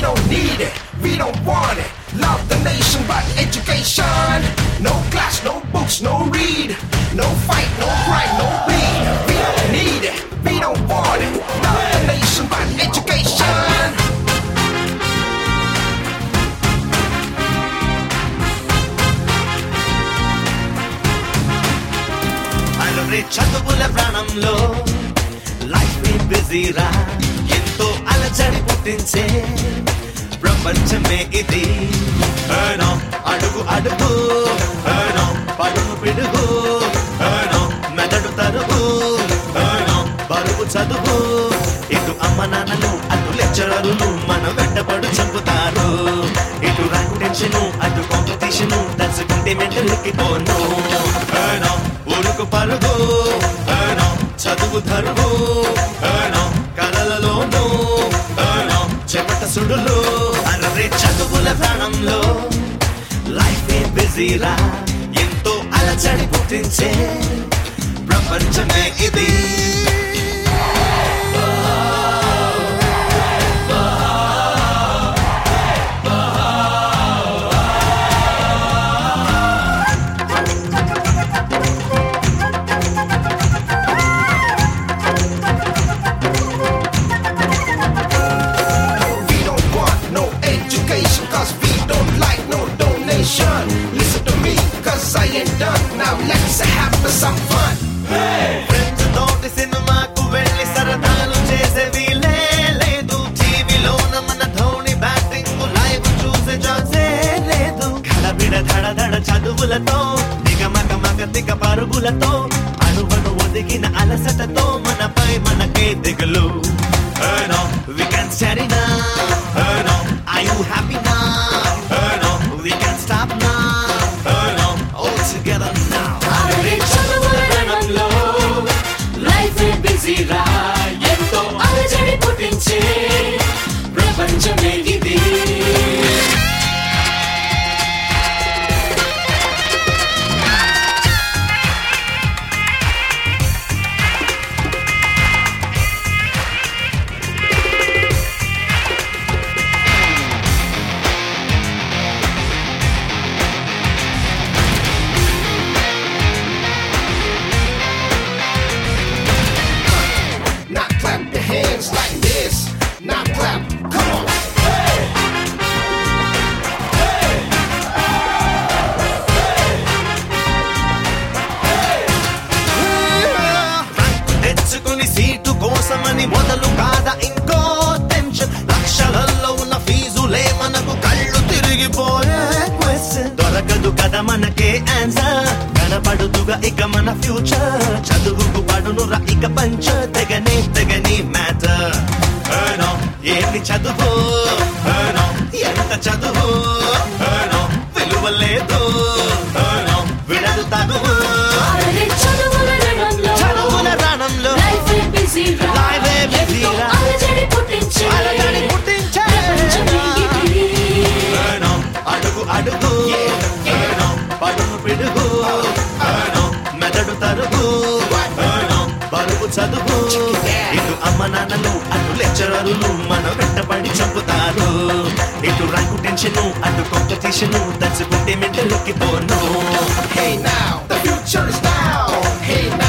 don't need it, we don't want it. Love the nation, but education. No class, no books, no read. No fight, no crime, no bleed. We don't need it, we don't want it. Love the nation, but education. అలరే చదువుల ప్రాణంలో life బిజీరా ఎంతో అలచడి పుట్టించే ప్రపంచమే ఇది ఏనో అడుగు అడుగు ఏనో పడుగు పిడుగు ఏనో మెదడు తరుగు ఏనో బరువు చదువు ఇటు అమ్మ నాన్నలు అటు లెక్చరర్లు మన వెంటపడు చంపుతారు ఇటు ర్యాంక్ టెన్షన్ అటు కాంపిటీషన్ దర్శకుంటే మెంటల్కి పోను ఏనో ఉరుకు పరుగు ఏనో చదువు ధరువు ఏనో కలలలోను ఏనో చెమట సుడులు అరరే చదువుల ప్రాణంలో లైఫ్ ఏ బిజీరా ఎంతో అలచడి పుట్టించే ప్రపంచమే ఇది We don't want no education, cause we don't like no donation. Listen to me, cause I ain't done. Now let's have some fun. Friends తోటి సినిమాకు వెళ్ళి సరదాలు చేసే వీలే లేదు టీవీలోన మన ధోని బ్యాటింగ్ లైవ్ చూసే ఛాన్సే లేదు గడబిడ ధడ ధడ చదువులతో దిగ మగ మగ దిగ పరుగులతో అణువను ఒదిగిన అలసటతో మనపై మనకే దిగులు Oh no, we can study now. Oh no, are you happy now? Oh no, we can stop now. Oh no, all together now. అరే చదువుల రణంలో లైఫ్ బిజీరా ఎంతో అలజడి పుట్టించే ప్రపంచమే ఇది Now clap your hands like this. Now clap, come on. Rank తెచ్చుకుని seat కోసమని మొదలు కాదా ఇంకో టెన్షన్ లక్షలలో ఉన్న ఫీజులే మనకు కళ్ళు తిరిగిపోయే క్వశ్చన్ దొరకదు కదా మనకే ఆన్సర్ కనపడుతుగా ఇక మన ఫ్యూచర్ చదువుకు పడునురా ఇక పంచ తెగనే తెగని మ్యాటర్ ఏంటి చదువు ఏనో, ఎంత చదువు ఏనో, విలువ లేదు ఏనో, విడదు తగువు అరే చదువుల రణంలో చదువుల రణంలో లైఫ్ బిజీరా Life ఏ ఎంతో బిజీరా. అలజడి పుట్టించే అలజడి పుట్టించే. ప్రపంచమే ఇది ఏనో, అడుగు అడుగు ఏనో, పడుగు పిడుగు ఏనో, మెదడు తరుగు ఏనో, బరువు చదువు ఇటు అమ్మ నాన్నలు అటు లెక్చరర్లు మన వెంటపడి చంపుతారు ఇటు ర్యాంకు టెన్షన్ అటు కాంపిటీషన్ దచ్చుకుంటే మెంటలకి పోను Hey now, the future is now. Hey now.